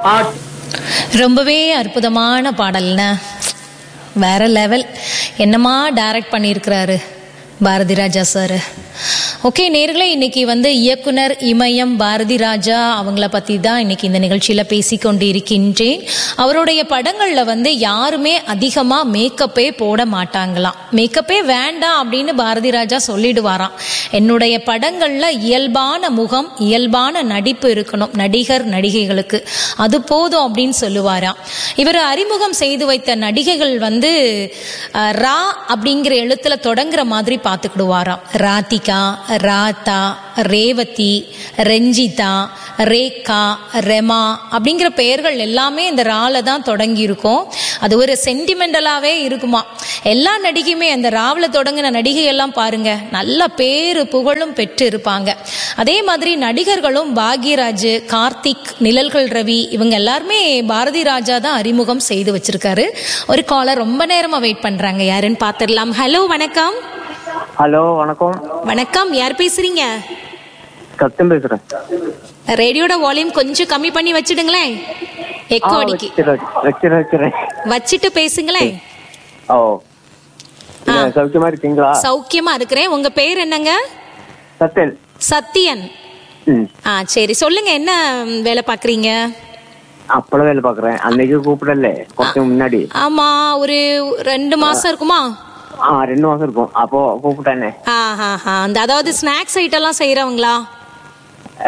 Add ரொம்பவே அற்புதமான பாடல்ன வேற லெவல் என்னமா டைரக்ட் பண்ணியிருக்கிறாரு பாரதி ராஜா சார் ஓகே நேர்களே இன்னைக்கு வந்து இயக்குனர் இமயம் பாரதி ராஜா அவங்கள பற்றி தான் இன்னைக்கு இந்த நிகழ்ச்சியில் பேசிக்கொண்டு இருக்கின்றேன் அவருடைய படங்களில் வந்து யாருமே அதிகமாக மேக்கப்பே போட மாட்டாங்களாம் மேக்கப்பே வேண்டாம் அப்படின்னு பாரதி ராஜா சொல்லிடுவாராம் என்னுடைய படங்களில் இயல்பான முகம் இயல்பான நடிப்பு இருக்கணும் நடிகர் நடிகைகளுக்கு அது போதும் அப்படின்னு சொல்லுவாராம் இவர் அறிமுகம் செய்து வைத்த நடிகைகள் வந்து அஹ், ரா அப்படிங்கிற எழுத்துல தொடங்குற மாதிரி பார்த்துக்கிடுவாராம் ராதிகா ராதா ரேவதி ரஞ்சிதா ரேகா ரெமா அப்படிங்கிற பெயர்கள் எல்லாமே இந்த ரால தான் தொடங்கி இருக்கும் அது ஒரு சென்டிமெண்டலாவே இருக்குமா எல்லா நடிகையுமே அந்த ராவில் தொடங்கின நடிகை எல்லாம் பாருங்க நல்ல பேரு புகழும் பெற்று இருப்பாங்க அதே மாதிரி நடிகர்களும் பாக்யராஜ் கார்த்திக் நிழல்கள் ரவி இவங்க எல்லாருமே பாரதி ராஜா தான் அறிமுகம் செய்து வச்சிருக்காரு ஒரு காலர் ரொம்ப நேரமா வெயிட் பண்றாங்க யாருன்னு பார்த்துடலாம் ஹலோ வணக்கம் ஹலோ வணக்கம் வணக்கம் யார் பேசுறீங்க சத்தியம் பேசுறேன் ரேடியோட வால்யூம் கொஞ்சம் கம்மி பண்ணி வச்சிடுங்களேன் ஆ, எக்கோ அடிக்கி வச்சிடுறேன், வச்சிடுறேன் வச்சிடுறேன் வச்சிட்டு பேசுங்களேன் ஓ இல்ல, சௌக்கியமா இருக்கீங்களா சௌக்கியமா இருக்கிறேன் உங்க பேர் என்னங்க சத்யன் சத்தியன் ம் ஆ சரி சொல்லுங்க என்ன ம், வேலை பாக்குறீங்க அப்பளம் வேலை பாக்குறேன் அன்னைக்கு கூப்பிடல கொஞ்சம் முன்னாடி ஆமா ஒரு ரெண்டு மாசம் இருக்குமா ஆ ரெண்டு மாசம் இருக்கும் அப்போ கூப்பிட்டானே ஆஹாஹா. அந்த அதாவது ஸ்நாக்ஸ் ஐட்டம் எல்லாம் செய்யறவங்களா ஏ?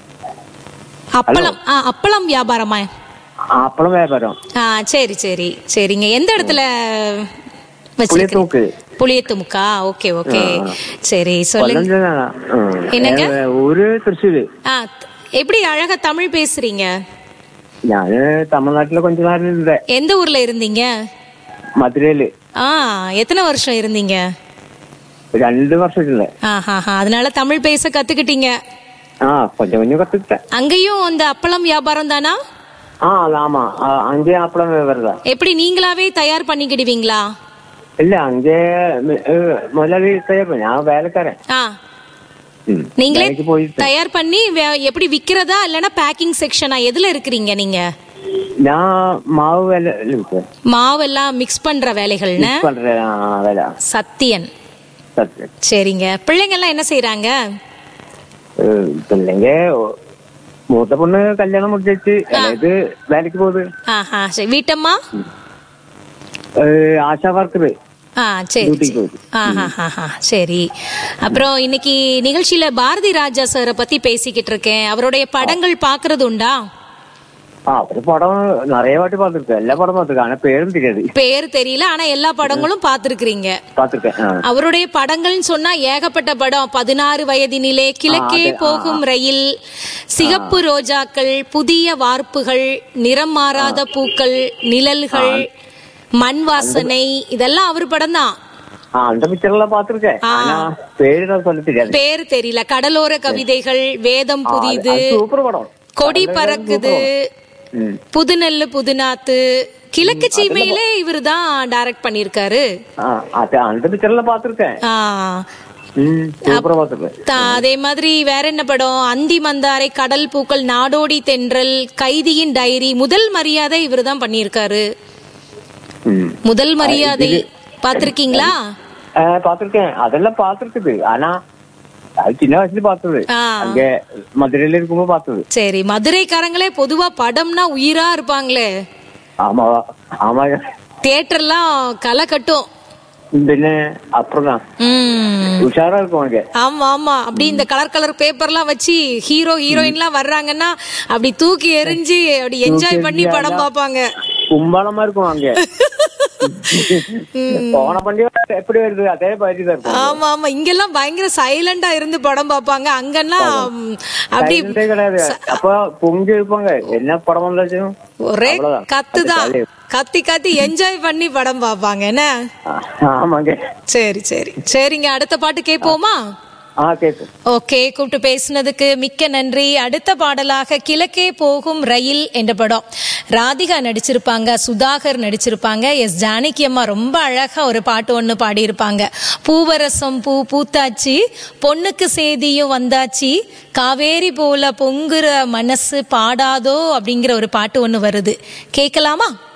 அப்பளம் ஆ அப்பளம் வியாபாரமா ஆ, அப்பளம் வியாபாரம் ஆ சரி சரி சரிங்க எந்த இடத்துல வச்சிருக்கீங்க புளியத்தூக்கு புளியத்துமுக்கா ஓகே ஓகே சரி சொல்லுங்க கொல்லஞ்சேரிதான். ம். என்னங்க? ഏ, ഊര് തൃശ്ശൂര് ஆ த- எப்படி அழகா தமிழ் பேசுறீங்க ഞാന് തമിഴ്നാട്ടിലെ കൊഞ്ച നാട്ടിൽ ഇരുന്നേ எந்த ஊர்ல இருந்தீங்க മധുരയില് ஆ எத்தனை வருஷம் இருந்தீங்க രണ്ട് വർഷത്തില്ലേ ஆஹாஹா அதனால தமிழ் பேச கத்துக்கிட்டீங்க ആ കൊഞ്ച കൊഞ്ഞ കത്തിട്ട அங்கேயும் அந்த அப்பளம் வியாபாரம் தானா ആ ആമാ ആ, അഞ്ചേ അപ്പളം വരുതാ எப்படி நீங்களாவே தயார் பண்ணிக்கிடுவீங்களா ഇല്ല അഞ്ചേ മുതലാളി തയ്യപ്പ ഞാൻ വേലക്കാരൻ ஆ ഉം. நீங்களே வேலைக்கு போயிட்டு தயார் பண்ணி வே- எப்படி விக்கிறதா இல்லனா பேக்கிங் செக்ஷனா எதுல இருக்கிறீங்க நீங்க ഞാൻ മാവ് വേല ഇருக்கு. மாவெல்லாம் மிக்ஸ் பண்ற வேலைகள்னு மிக்ஸ் பண்ற ஆ, வேலை சத்தியன் சத்தியம் சரிங்க பிள்ளைங்க எல்லாம் என்ன செய்யறாங்க ഏഹ്, പിള്ളേങ്ക മൂത്ത പൊണ്ണ് കല്യാണം മുടിച്ചു അതായത് വേലക്ക് പോകുന്നത് ஆஹா சரி வீட்டம்மா ഏഹ്, ആശാ വർക്കർ ஆ சரி டியூட்டிக்கு சரி. போகுது ஆஹாஹாஹா, சரி அப்புறம் இன்னைக்கு நிகழ்ச்சியில பாரதி ராஜா சாரை பத்தி பேசிக்கிட்டு இருக்கேன் அவருடைய படங்கள் பாக்குறது உண்டா ആ അവര് പടം നിറയെ പാട്ട് പാത്തിருக்கேன் എല്ലാ പടം പാത്തിருக்கேன் ஆனா பேரும் தெரியாது பேர் தெரியல ஆனா எல்லா படங்களும் பார்த்திருக்கிறீங்க பாத்திருக்கேன் ஆ. அவருடைய படங்கள்னு சொன்னா ஏகப்பட்ட படம் பதினாறு வயதினிலே கிழக்கே போகும் ரயில் சிகப்பு ரோஜாக்கள் புதிய வார்ப்புகள் நிறம் மாறாத பூக்கள் நிழல்கள் மண் வாசனை இதெல்லாம் அவர் படம் தான் ஆ அந்த பிக்சர்லாம் பாத்திருக்கேன் ஆனா பேரு நான் சொல்ல தெரியாது பேர் தெரியல கடலோர கவிதைகள் வேதம் புதிது சூப்பர் படம் கொடி பறக்குது ம். புதுநெல்லு புதுநாத்து கிழக்கு சீமையிலே இவர் தான் டைரக்ட் பண்ணியிருக்காரு ஆ, அது அந்த பிக்சர்லாம் பாத்திருக்கேன் ஆ ம் சூப்பரா பாத்திருக்கேன் த- அதே மாதிரி வேற என்ன படம் அந்தி மந்தாரை கடல் பூக்கள் நாடோடி தென்றல் கைதியின் டைரி முதல் மரியாதை இவர் தான் பண்ணியிருக்காரு ம். முதல் மரியாதை பார்த்திருக்கீங்களா ஆ, பாத்திருக்கேன் அதெல்லாம் பாத்திருக்குது ஆனா அது சின்ன வயசுல பார்த்தது ஆ. அங்க மதுரையில இருக்கும்போது பார்த்தது சரி மதுரைக்காரங்களே பொதுவா படம்னா உயிரா இருப்பாங்களே ஆமா ஆமா தியேட்டர்லாம் களை கட்டும் പിന്നെ അപ്പുറം ம் ഉഷാറാ இருக்கும் அங்க ஆமா ஆமா அப்படி இந்த கலர் கலர் பேப்பர்லாம் வச்சு ஹீரோ ஹீரோயின்லாம் வர்றாங்கன்னா அப்படி தூக்கி எறிஞ்சு அப்படி என்ஜாய் பண்ணி படம் பார்ப்பாங்க கும்பளமா இருக்கும் அங்க போன பண்டி எப்படி வருது அதே மாதிரி தான் இருக்கும் ஆமா ஆமா இங்கெல்லாம் பயங்கர சைலண்டா இருந்து படம் பார்ப்பாங்க அங்கன்னா ம், அப்படி Silent ஏ கிடையாது அப்ப பொங்கி இருப்பாங்க என்ன படம் வந்தாச்சும் ஒரே அவ்வளவுதான். கத்து தான் அது கத்தி கத்தி என்ஜாய் பண்ணி படம் பார்ப்பாங்க என்ன ஆமாங்க சரி சரி சரிங்க அடுத்த பாட்டு கேட்போமா ஆ கேட்கும் ஓகே கூப்பிட்டு பேசுனதுக்கு மிக்க நன்றி அடுத்த பாடலாக கிழக்கே போகும் ரயில் என்ற படம் ராதிகா நடிச்சிருப்பாங்க சுதாகர் நடிச்சிருப்பாங்க எஸ் ஜானகி அம்மா ரொம்ப அழகா ஒரு பாட்டு ஒன்று பாடியிருப்பாங்க பூவரசம் பூ பூத்தாச்சு பொண்ணுக்கு சேதியும் வந்தாச்சு காவேரி போல பொங்குற மனசு பாடாதோ அப்படிங்கிற ஒரு பாட்டு ஒன்று வருது கேட்கலாமா